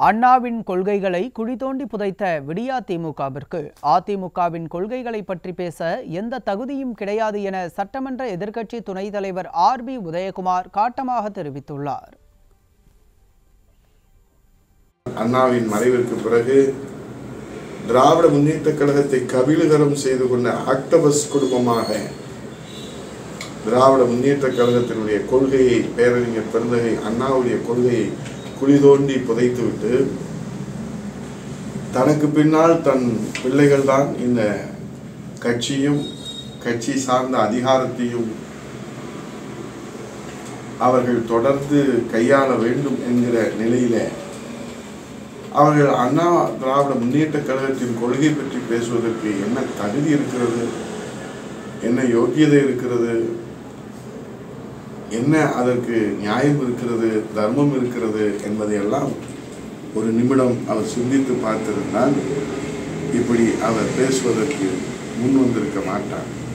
அண்ணாவின் கொள்கைகளை குழி தோண்டி புதைத்த விடியா திமுகவிற்கு அதிமுகவின் கொள்கைகளை பற்றி பேச எந்த தகுதியும் கிடையாது என சட்டமன்ற எதிர்க்கட்சி துணைத் தலைவர் ஆர் பி உதயகுமார் காட்டமாக தெரிவித்துள்ளார் அண்ணாவின் மறைவிற்கு பிறகு திராவிட முன்னேற்ற கழகத்தை கபிலகரம் செய்து கொண்ட ஆக்டபஸ் குடும்பமாக திராவிட முன்னேற்ற கழகத்தினுடைய கொள்கையை பேரறிஞர் பெருந்தகை அண்ணாவுடைய கொள்கையை குழி தோண்டி புதைத்துவிட்டு தனக்கு பின்னால் தன் பிள்ளைகள் தான் இந்த கட்சியும் கட்சி சார்ந்த அதிகாரத்தையும் அவர்கள் தொடர்ந்து கையாள வேண்டும் என்கிற நிலையில அவர்கள் அண்ணா திராவிட முன்னேற்ற கழகத்தின் கொள்கை பற்றி பேசுவதற்கு என்ன தகுதி இருக்கிறது என்ன யோக்கியதை இருக்கிறது என்ன அதற்கு நியாயம் இருக்கிறது தர்மம் இருக்கிறது என்பதையெல்லாம் ஒரு நிமிடம் அவர் சிந்தித்து பார்த்திருந்தால் இப்படி அவர் பேசுவதற்கு முன் வந்திருக்க மாட்டார்